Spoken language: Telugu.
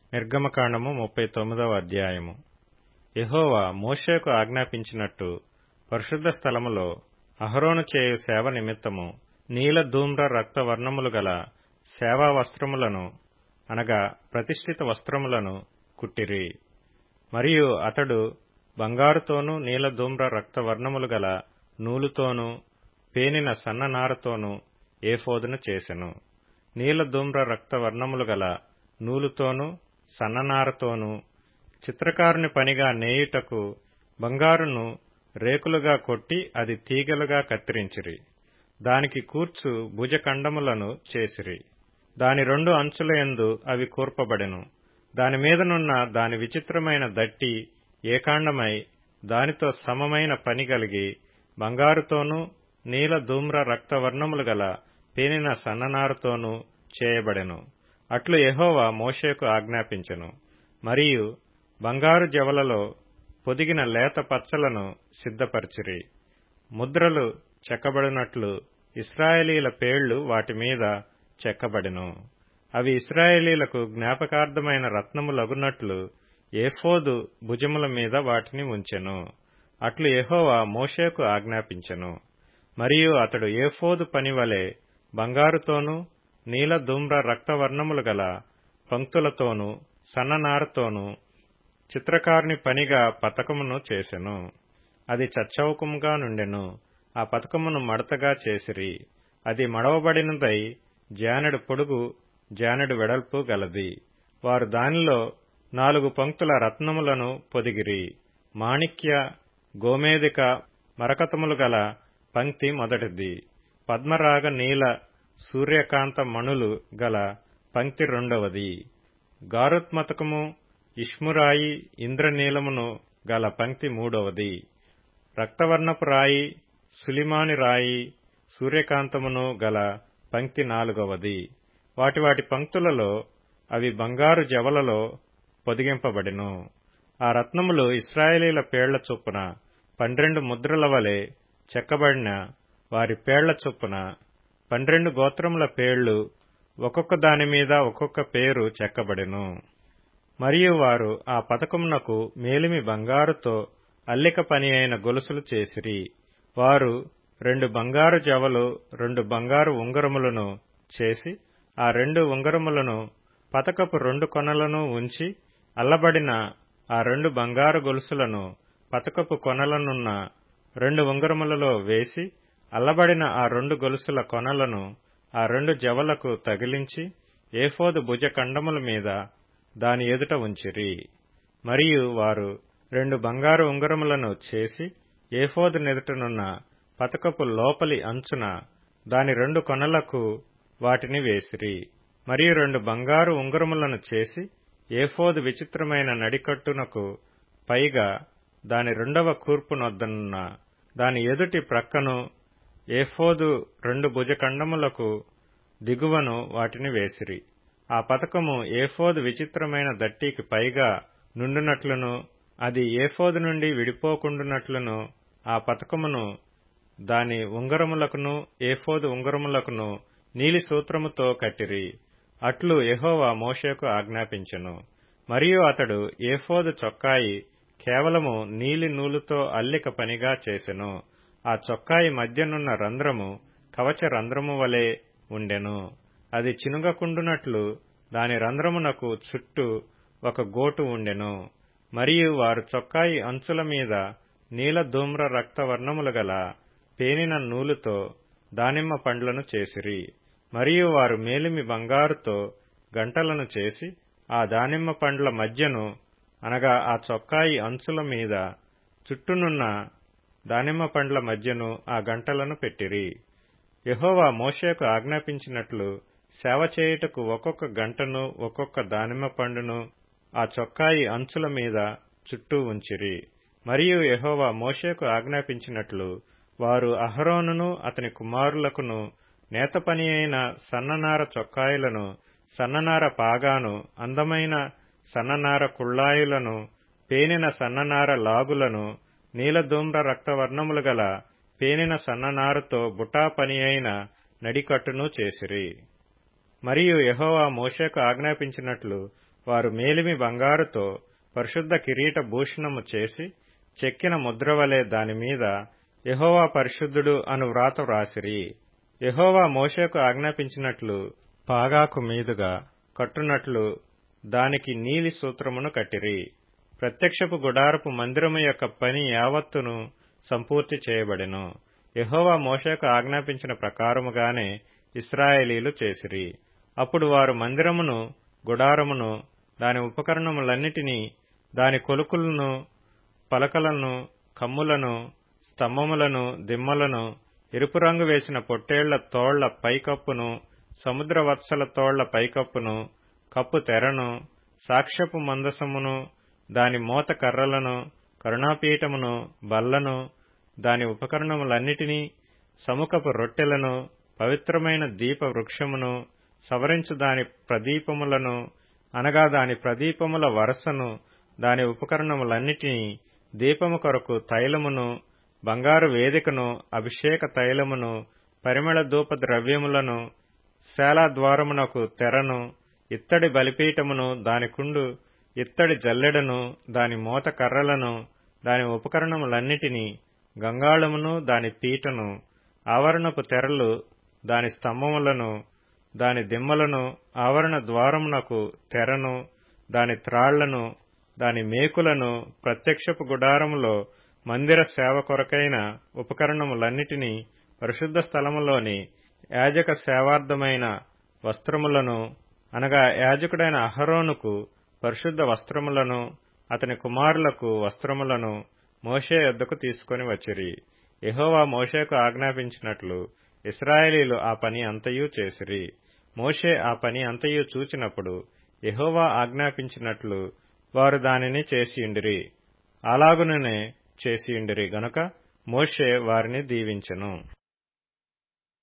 నిర్గమకాండము ముప్పై తొమ్మిదవ అధ్యాయము యెహోవా మోషేకు ఆజ్ఞాపించినట్టు పరిశుద్ధ స్థలములో అహరోను చేయు సేవ నిమిత్తము నీల ధూమ్ర రక్త వర్ణములు గల సేవా వస్త్రములను అనగా ప్రతిష్ఠిత వస్త్రములను కుట్టిరి మరియు అతడు బంగారుతోనూ నీల ధూమ్ర రక్త వర్ణములు గల నూలుతోనూ పేనిన సన్ననారతోనూ ఏఫోదును చేసెను నీల ధూమ్ర రక్త వర్ణములు గల నూలుతోనూ సన్ననారతోనూ చిత్రకారుని పనిగా నేయుటకు బంగారును రేకులుగా కొట్టి అది తీగలుగా కత్తిరించిరి దానికి కూర్చు భుజఖండములను చేసిరి దాని రెండు అంచుల యందు అవి కూర్పబడెను దాని మీదనున్న దాని విచిత్రమైన దట్టి ఏకాండమై దానితో సమమైన పని కలిగి బంగారుతోనూ నీల ధూమ్ర రక్త వర్ణములు గల పేనిన సన్ననారతోనూ చేయబడెను అట్లు యెహోవా మోషేకు ఆజ్ఞాపించెను మరియు బంగారు జవలలో పొదిగిన లేత పచ్చలను సిద్ధపరిచిరి ముద్రలు చెక్కబడినట్లు ఇస్రాయేలీల పేళ్లు వాటి మీద చెక్కబడెను అవి ఇస్రాయేలీలకు జ్ఞాపకార్థమైన రత్నములగునట్లు ఏఫోదు భుజముల మీద వాటిని ఉంచెను అట్లు యెహోవా మోషేకు ఆజ్ఞాపించెను మరియు అతడు ఏఫోదు పని వలె బంగారుతోనూ నీల ధూమ్ర రక్తవర్ణములు గల పంక్తులతోనూ సన్ననారతోనూ చిత్రకారుని పనిగా పతకమును చేసెను అది చచ్చౌకముగా నుండెను ఆ పతకమును మడతగా చేసిరి అది మడవబడినదై జానెడు పొడుగు జానెడు వెడల్పు గలది వారు దానిలో నాలుగు పంక్తుల రత్నములను పొదిగిరి మాణిక్య గోమేదిక మరకతములు గల పంక్తి మొదటిది పద్మరాగ నీల సూర్యకాంత మణులు గల పంక్తి రెండవది గారుత్మతకము ఇష్మురాయి ఇంద్రనీలమును గల పంక్తి మూడవది రక్తవర్ణపు రాయి సులిమాని రాయి సూర్యకాంతమును గల పంక్తి నాలుగవది వాటి వాటి పంక్తులలో అవి బంగారు జవలలో పొదిగింపబడెను ఆ రత్నములు ఇస్రాయేలీల పేళ్ల చొప్పున పన్నెండు ముద్రల వలె చెక్కబడిన వారి పేళ్ల చొప్పున పన్నెండు గోత్రముల పేళ్లు ఒక్కొక్క దాని మీద ఒక్కొక్క పేరు చెక్కబడెను మరియు వారు ఆ పథకమునకు మేలిమి బంగారుతో అల్లిక పని అయిన గొలుసులు చేసిరి వారు రెండు బంగారు జవలు రెండు బంగారు ఉంగరములను చేసి ఆ రెండు ఉంగరములను పతకపు రెండు కొనలను ఉంచి అల్లబడిన ఆ రెండు బంగారు గొలుసులను పతకపు కొనలనున్న రెండు ఉంగరములలో వేసి అల్లబడిన ఆ రెండు గొలుసుల కొనలను ఆ రెండు జవలకు తగిలించి ఏఫోదు భుజ కండముల మీద దాని ఎదుట ఉంచిరి మరియు వారు రెండు బంగారు ఉంగరములను చేసి ఏఫోదు నెదుటనున్న పతకపు లోపలి అంచున దాని రెండు కొనలకు వాటిని వేసిరి మరియు రెండు బంగారు ఉంగరములను చేసి ఏఫోదు విచిత్రమైన నడికట్టునకు పైగా దాని రెండవ కూర్పు నొద్దనున్న దాని ఎదుటి ప్రక్కను ఏఫోదు రెండు భుజఖండములకు దిగువను వాటిని వేసిరి ఆ పథకము ఏఫోదు విచిత్రమైన దట్టికి పైగా నుండునట్లును అది ఏఫోదు నుండి విడిపోకుండునట్లును ఆ పథకమును దాని ఉంగరములకును ఏఫోదు ఉంగరములకును నీలి సూత్రముతో కట్టిరి అట్లు యెహోవా మోషేకు ఆజ్ఞాపించెను మరియు అతడు ఏఫోదు చొక్కాయి కేవలము నీలి నూలుతో అల్లిక పనిగా చేసెను ఆ చొక్కాయి మధ్యనున్న రంధ్రము కవచ రంధ్రము వలె ఉండెను అది చినుగకుండునట్లు దాని రంధ్రమునకు చుట్టూ ఒక గోటు ఉండెను మరియు వారు చొక్కాయి అంచుల మీద నీల ధూమ్ర రక్త వర్ణములు గల పేనిన నూలుతో దానిమ్మ పండ్లను చేసిరి మరియు వారు మేలిమి బంగారుతో గంటలను చేసి ఆ దానిమ్మ పండ్ల మధ్యను అనగా ఆ చొక్కాయి అంచుల మీద చుట్టూనున్న దానిమ్మ పండ్ల మధ్యను ఆ గంటలను పెట్టిరి యహోవా మోషేకు ఆజ్ఞాపించినట్లు సేవ చేయుటకు ఒక్కొక్క గంటను ఒక్కొక్క దానిమ్మ పండును ఆ చొక్కాయి అంచుల మీద చుట్టూ ఉంచిరి మరియు యహోవా మోషేకు ఆజ్ఞాపించినట్లు వారు అహరోనును అతని కుమారులకును నేత పని అయిన సన్ననార చొక్కాయిలను సన్ననార పాగాను అందమైన సన్ననార కుళ్ళాయులను పేనిన సన్ననార లాగులను నీలధూమ్ర రక్తవర్ణములు గల పేనిన సన్ననారతో బుటా పని అయిన నడికట్టును చేసిరి మరియు యహోవా మోషేకు ఆజ్ఞాపించినట్లు వారు మేలిమి బంగారుతో పరిశుద్ధ కిరీట భూషణము చేసి చెక్కిన ముద్రవలే దానిమీద యహోవా పరిశుద్ధుడు అను వ్రాత వ్రాసిరి యహోవా మోషేకు ఆజ్ఞాపించినట్లు పాగాకు మీదుగా కట్టునట్లు దానికి నీలి సూత్రమును కట్టిరి ప్రత్యక్షపు గుడారపు మందిరము యొక్క పని యావత్తును సంపూర్తి చేయబడెను యహోవా మోషేకు ఆజ్ఞాపించిన ప్రకారముగానే ఇస్రాయేలీలు చేసిరి అప్పుడు వారు మందిరమును గుడారమును దాని ఉపకరణములన్నిటినీ దాని కొలుకులను పలకలను కమ్ములను స్తంభములను దిమ్మలను ఎరుపు రంగు వేసిన పొట్టేళ్ల తోళ్ల పైకప్పును సముద్ర వత్సల తోళ్ల పైకప్పును కప్పు తెరను సాక్ష్యపు మందసమును దాని మోత కర్రలను కరుణాపీఠమును బల్లను దాని ఉపకరణములన్నిటినీ సముఖపు రొట్టెలను పవిత్రమైన దీప వృక్షమును సవరించు దాని ప్రదీపములను అనగా దాని ప్రదీపముల వరసను దాని ఉపకరణములన్నిటినీ దీపము కొరకు తైలమును బంగారు వేదికను అభిషేక తైలమును పరిమళ ధూప ద్రవ్యములను శాలా ద్వారమునకు తెరను ఇత్తడి బలిపీఠమును దానికుండు ఇత్తడి జల్లెడను దాని మోత కర్రలను దాని ఉపకరణములన్నిటినీ గంగాళమును దాని పీటను ఆవరణపు తెరలు దాని స్తంభములను దాని దిమ్మలను ఆవరణ ద్వారమునకు తెరను దాని త్రాళ్లను దాని మేకులను ప్రత్యక్షపు గుడారములో మందిర సేవ కొరకైన ఉపకరణములన్నిటినీ పరిశుద్ధ స్థలములోని యాజక సేవార్థమైన వస్త్రములను అనగా యాజకుడైన అహరోనుకు పరిశుద్ధ వస్త్రములను అతని కుమారులకు వస్త్రములను మోషే యొద్దకు తీసుకొని వచ్చిరి యహోవా మోషేకు ఆజ్ఞాపించినట్లు ఇస్రాయేలీలు ఆ పని అంతయు చేసిరి మోషే ఆ పని అంతయు చూచినప్పుడు యహోవా ఆజ్ఞాపించినట్లు వారు దానిని చేసియుండిరి అలాగుననే చేసియుండిరి గనుక మోషే వారిని దీవించెను